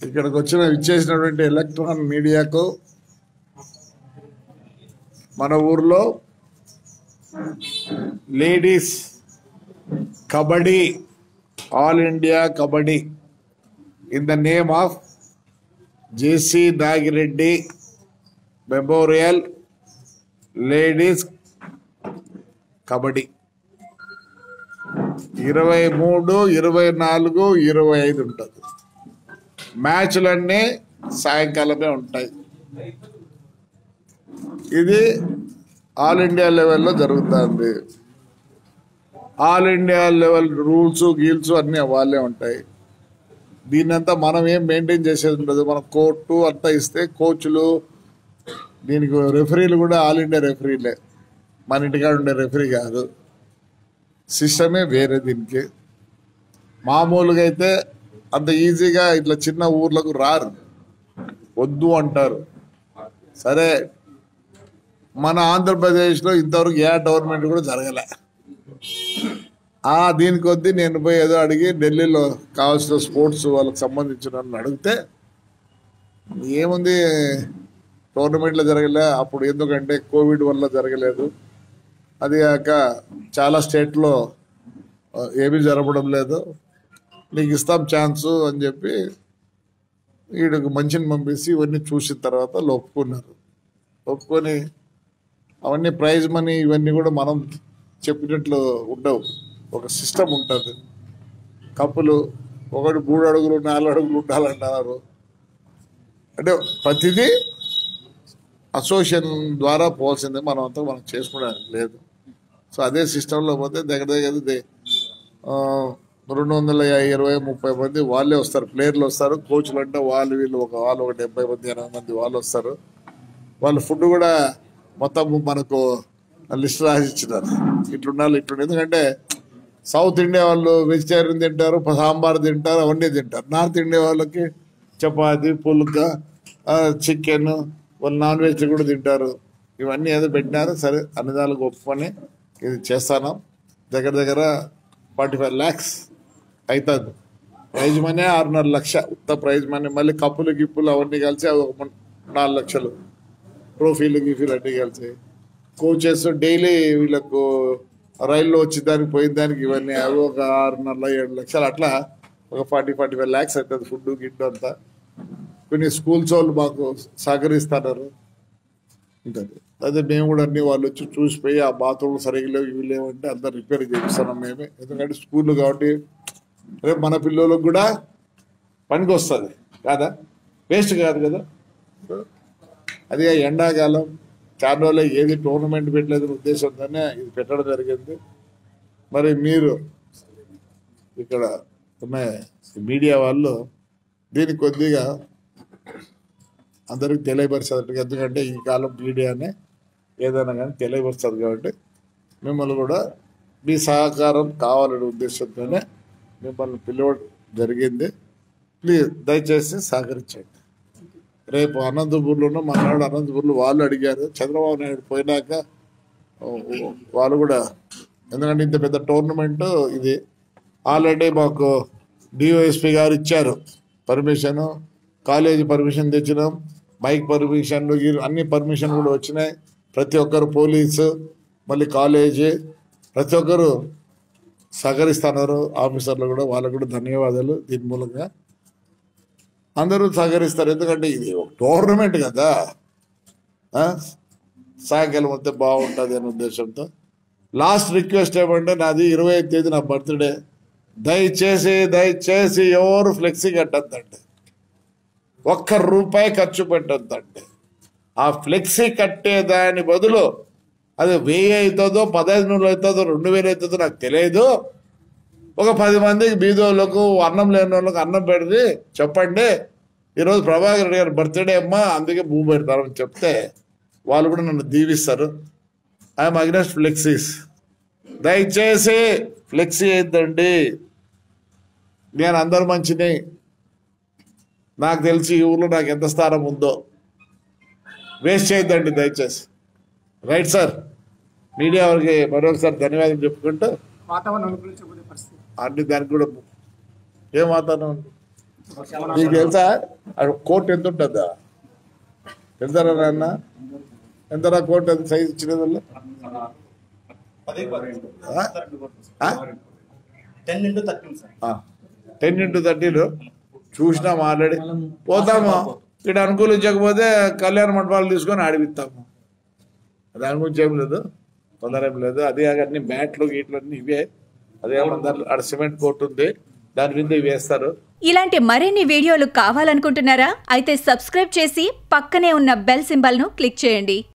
ఇక్కడికి వచ్చిన ఇచ్చేసినటువంటి ఎలక్ట్రాన్ మీడియాకు మన ఊర్లో ladies kabaddi all India kabaddi in the name of J C Nagireddy memorial ladies kabaddi ఇరవై మూడు ఇరవై నాలుగు ఇరవై ఐదు ఉంటుంది మ్యాచ్లన్నీ సాయంకాలమే ఉంటాయి ఇది ఆల్ ఇండియా లెవెల్లో జరుగుతుంది ఆల్ ఇండియా లెవెల్ రూల్స్ గీల్స్ అన్నీ వాళ్ళే ఉంటాయి దీన్నంతా మనం ఏం మెయింటైన్ చేసేది ఉండదు మన కోర్టు అంతా ఇస్తే కోచ్లు దీనికి రెఫరీలు కూడా ఆల్ ఇండియా రెఫరీలే మన ఇంటికాడ ఉండే రెఫరీ కాదు సిస్టమే వేరే దీనికి మామూలుగా అయితే అంత ఈజీగా ఇట్లా చిన్న ఊర్లకు రారు వద్దు అంటారు సరే మన ఆంధ్రప్రదేశ్లో ఇంతవరకు ఏ టోర్నమెంట్ కూడా జరగలే ఆ దీని కొద్దీ నేను పోయి ఏదో అడిగి ఢిల్లీలో కావాల్సిన స్పోర్ట్స్ వాళ్ళకి సంబంధించిన వాళ్ళని అడిగితే ఏముంది టోర్నమెంట్లో జరగలే అప్పుడు ఎందుకంటే కోవిడ్ వల్ల జరగలేదు అది కాక చాలా స్టేట్లో ఆ, ఏమీ జరపడం లేదు నీకు ఇస్తాం ఛాన్స్ అని చెప్పి వీడికి మంచిని పంపించి ఇవన్నీ చూసిన తర్వాత వాళ్ళు ఒప్పుకున్నారు ఒప్పుకొని అవన్నీ ప్రైజ్ మనీ ఇవన్నీ కూడా మనం చెప్పినట్లు ఉండవు ఒక సిస్టమ్ ఉంటుంది కప్పులు ఒకటి మూడు అడుగులు నాలుగు అడుగులు ఉండాలంటున్నారు అంటే ప్రతిదీ అసోసియేషన్ ద్వారా పోవాల్సిందే మనం అంతా మనం చేసుకోవడానికి లేదు సో అదే సిస్టంలో పోతే దగ్గర దగ్గర దే- ఆ, రెండు వందల ఇరవై ముప్పై మంది వాళ్ళే వస్తారు ప్లేయర్లు వస్తారు కోచ్లు అంటే వాళ్ళు వీళ్ళు ఒక వాళ్ళు ఒక డెబ్బై మంది ఎనభై మంది వాళ్ళు వస్తారు వాళ్ళ ఫుడ్ కూడా మొత్తం మనకు లిస్ట్ రాసి ఇచ్చినారు ఇట్లుండాలి ఇట్లుండి ఎందుకంటే సౌత్ ఇండియా వాళ్ళు వెజిటేరియన్ తింటారు సాంబార్ తింటారు అవన్నీ తింటారు నార్త్ ఇండియా వాళ్ళకి చపాతి పుల్క చికెన్ వాళ్ళు నాన్ వెజ్ కూడా తింటారు ఇవన్నీ ఏదో పెట్టినారు సరే అన్ని దానికి ఒప్పుకొని ఇది చేస్తాను దగ్గర దగ్గర ఫార్టీ ఫైవ్ ల్యాక్స్ అవుతుంది ప్రైజ్ మనీ ఆరున్నర లక్ష ఉత్త ప్రైజ్ మనీ మళ్ళీ కప్పులు గిప్పులు అవన్నీ కలిసి అవి ఒక మూడు- నాలుగు లక్షలు ట్రోఫీలు గిఫీలు అన్నీ కలిసి కోచెస్ డైలీ వీళ్ళకు రైల్లో వచ్చి దానికి పోయిన దానికి ఇవన్నీ అవి ఒక ఆరున్నర ఏడు లక్షలు అట్లా ఒక ఫార్టీ ఫార్టీ ఫైవ్ ల్యాక్స్ అవుతుంది ఫుడ్ గిడ్డు అంతా కొన్ని స్కూల్స్ వాళ్ళు మాకు సహకరిస్తున్నారు ఉంటుంది అదే మేము కూడా అన్ని వాళ్ళు వచ్చి చూసిపోయి ఆ బాత్రూమ్ సరిగ్గా లేవు ఇవి లేవంటే అంతా రిపేర్ చేపిస్తున్నాం మేమే ఎందుకంటే స్కూల్ కాబట్టి రేపు మన పిల్లలకు కూడా పనికి వస్తుంది కాదా వేస్ట్ కాదు కదా అది ఎండాకాలం చాలా రోజులు ఏది టోర్నమెంట్ పెట్టలేదు ఉద్దేశంతోనే ఇది పెట్టడం జరిగింది మరి మీరు ఇక్కడ ఉన్న మీడియా వాళ్ళు దీనికి కొద్దిగా అందరికి తెలియపరచాలి ఎందుకంటే ఈ కాలం మీడియానే ఏదైనా కానీ తెలియపరుస్తుంది కాబట్టి మిమ్మల్ని కూడా మీ సహకారం కావాలనే ఉద్దేశంతోనే మిమ్మల్ని పిలవడం జరిగింది ప్లీజ్ దయచేసి సహకరించండి రేపు అనంతపూర్లోనూ మనాడు అనంతపూర్లో వాళ్ళు అడిగారు చంద్రబాబు నాయుడు పోయినాక ఓ, ఓ, వాళ్ళు కూడా ఎందుకంటే ఇంత పెద్ద టోర్నమెంట్ ఇది ఆల్రెడీ మాకు డిఓఎస్పి గారు ఇచ్చారు పర్మిషన్ కాలేజీ పర్మిషన్ తెచ్చినాం మైక్ పర్మిషన్లు గీరు అన్ని పర్మిషన్ కూడా వచ్చినాయి ప్రతి ఒక్కరు పోలీసు మళ్ళీ కాలేజీ ప్రతి ఒక్కరు సహకరిస్తున్నారు ఆఫీసర్లు కూడా వాళ్ళకు కూడా ధన్యవాదాలు దీని మూలంగా అందరూ సహకరిస్తారు ఎందుకంటే ఇది ఒక టోర్నమెంట్ కదా ఆ? సాయంకాలం వస్తే బాగుంటుంది అనే ఉద్దేశంతో లాస్ట్ రిక్వెస్ట్ ఏమంటే నాది ఇరవై ఐదు తేదీ నా బర్త్డే దయచేసి దయచేసి ఎవరు ఫ్లెక్సీ కట్టద్దండి ఒక్క రూపాయి ఖర్చు పెట్టద్దండి ఆ ఫ్లెక్సీ కట్టే దాని బదులు అది వెయ్యి అవుతుందో పదహైదు నూరు అవుతుందో రెండు వేలు అవుతుందో నాకు తెలియదు ఒక పది మందికి బీదోళ్ళకు అన్నం లేని వాళ్ళకి అన్నం పెడితే చెప్పండి ఈరోజు ప్రభాకర్ రెడ్డి గారి బర్త్డే అమ్మా అందుకే భూమి పెడతారని చెప్తే వాళ్ళు కూడా నన్ను దీవిస్తారు ఐఎమ్ అగ్నెస్ట్ ఫ్లెక్సీస్ దయచేసి ఫ్లెక్సీ అయిద్దండి నేను అందరు మంచిని నాకు తెలిసి ఈ ఊర్లో నాకు ఎంత స్థానం ఉందో వేస్ట్ చేయొద్దండి దయచేసి రైట్ సార్ మీడియా వారికి మరొకసారి ధన్యవాదాలు చెప్పుకుంటూ వాతావరణం అనుకూలించబోయే పరిస్థితి అన్ని దానికి కూడా ఏం వాతావరణం ఉంది? నీకు తెలుసా అది కోర్టు ఎంత ఉంటుందా తెలుసారా నాన్న ఎంతరా కోర్టు ఎంత సైజ్ ఇచ్చినది వాళ్ళు? ఆ? ఆ? టెన్ ఇంటూ థర్టీన్ సార్ ఆ. టెన్ ఇంటూ థర్టీలు చూసినాం ఆల్రెడీ పోతాము ఇక్కడ అనుకూలించకపోతే కళ్యాణ మండపాలు తీసుకొని ఆడిపిస్తాము దాని గురించి ఏం లేదు తొందర ఏం లేదు అదే కాక అన్ని మ్యాట్లు గీట్లు అన్ని ఇవే అదే ఏమన్నారు ఆడ సిమెంట్ కోర్టు ఉంది దాని మీద ఇవి వేస్తారు ఇలాంటి మరిన్ని వీడియోలు కావాలనుకుంటున్నారా అయితే సబ్స్క్రైబ్ చేసి పక్కనే ఉన్న బెల్ సింబల్ను క్లిక్ చేయండి